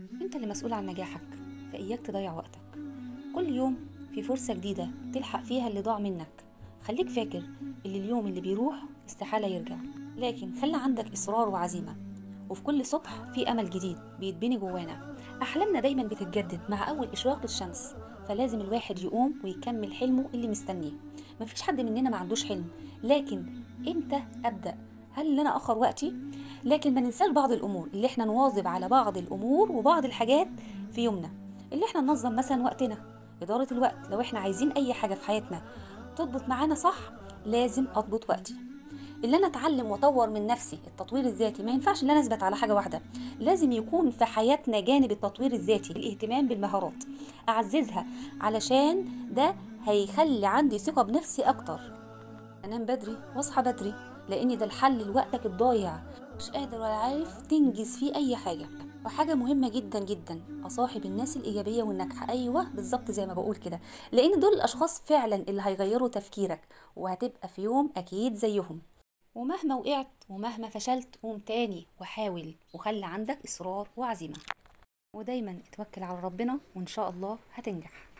انت اللي مسؤول عن نجاحك فإياك تضيع وقتك كل يوم في فرصة جديدة تلحق فيها اللي ضاع منك خليك فاكر اللي اليوم اللي بيروح استحالة يرجع لكن خلي عندك إصرار وعزيمة وفي كل صبح في أمل جديد بيتبني جوانا أحلامنا دايما بتتجدد مع أول إشراق الشمس فلازم الواحد يقوم ويكمل حلمه اللي مستنيه مفيش حد مننا ما عندوش حلم لكن امتى أبدأ هل ان انا اخر وقتي لكن ما ننساش بعض الامور اللي احنا نواظب على بعض الامور وبعض الحاجات في يومنا اللي احنا ننظم مثلا وقتنا اداره الوقت لو احنا عايزين اي حاجه في حياتنا تضبط معانا صح لازم اضبط وقتي اللي انا اتعلم واطور من نفسي التطوير الذاتي ما ينفعش ان انا اثبت على حاجه واحده لازم يكون في حياتنا جانب التطوير الذاتي الاهتمام بالمهارات اعززها علشان ده هيخلي عندي ثقه بنفسي اكتر انام بدري واصحى بدري لان ده الحل لوقتك الضايع مش قادر ولا عارف تنجز فيه اي حاجه وحاجه مهمه جدا جدا اصاحب الناس الايجابيه والناجحه ايوه بالظبط زي ما بقول كده لان دول الاشخاص فعلا اللي هيغيروا تفكيرك وهتبقى في يوم اكيد زيهم ومهما وقعت ومهما فشلت قوم تاني وحاول وخلي عندك اصرار وعزيمه ودايما اتوكل على ربنا وان شاء الله هتنجح